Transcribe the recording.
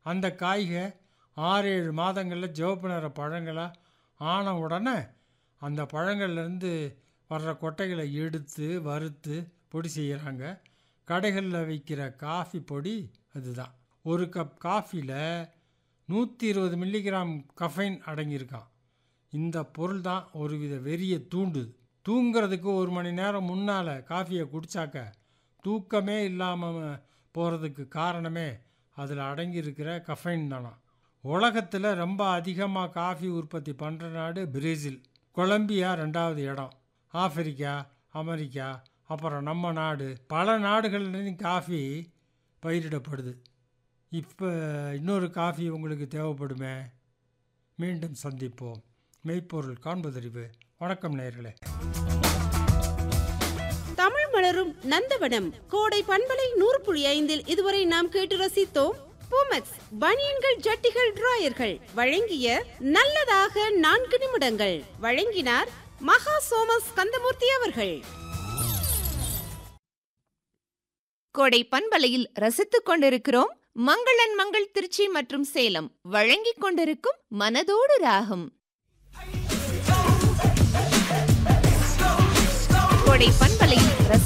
அந்த காய்க ஆறு ஏழு மாதங்களில் சிவப்பு நிற பழங்களாக ஆன உடனே அந்த பழங்கள்லேருந்து வர்ற கொட்டைகளை எடுத்து வறுத்து பொடி செய்கிறாங்க கடைகளில் விற்கிற காஃபி பொடி அதுதான் ஒரு கப் காஃபியில் நூற்றி இருபது மில்லிகிராம் கஃபைன் அடங்கியிருக்கான் இந்த பொருள் தான் ஒருவித வெறியை தூண்டுது தூங்கிறதுக்கு ஒரு மணி நேரம் முன்னால் காஃபியை குடித்தாக்க தூக்கமே இல்லாமல் போகிறதுக்கு காரணமே அதில் அடங்கியிருக்கிற கஃபைன் தானா உலகத்தில் ரொம்ப அதிகமாக காஃபி உற்பத்தி பண்ணுற நாடு பிரேசில் கொலம்பியா ரெண்டாவது இடம் ஆப்பிரிக்கா அமெரிக்கா அப்புறம் நம்ம நாடு பல நாடுகள்லையும் காஃபி பயிரிடப்படுது இப்போ இன்னொரு காஃபி உங்களுக்கு தேவைப்படுமே மீண்டும் சந்திப்போம் மெய்ப்பொருள் காண்பதறிவு வணக்கம் நேயர்களே தமிழ் மலரும் நந்தவனம் கோடை பண்பலை நூறு புள்ளி ஐந்தில் இதுவரை நாம் கேட்டு ரசித்தோம் பூமெக்ஸ் பனியன்கள் ஜட்டிகள் டிராயர்கள் வழங்கிய நல்லதாக நான்கு நிமிடங்கள் வழங்கினார் மகா சோமஸ் கந்தமூர்த்தி அவர்கள் கோடை பண்பலையில் ரசித்துக் கொண்டிருக்கிறோம் மங்களன் மங்கள் திருச்சி மற்றும் சேலம் வழங்கிக் கொண்டிருக்கும் மனதோடு ராகம் கோடை பண்பலையில் ரசி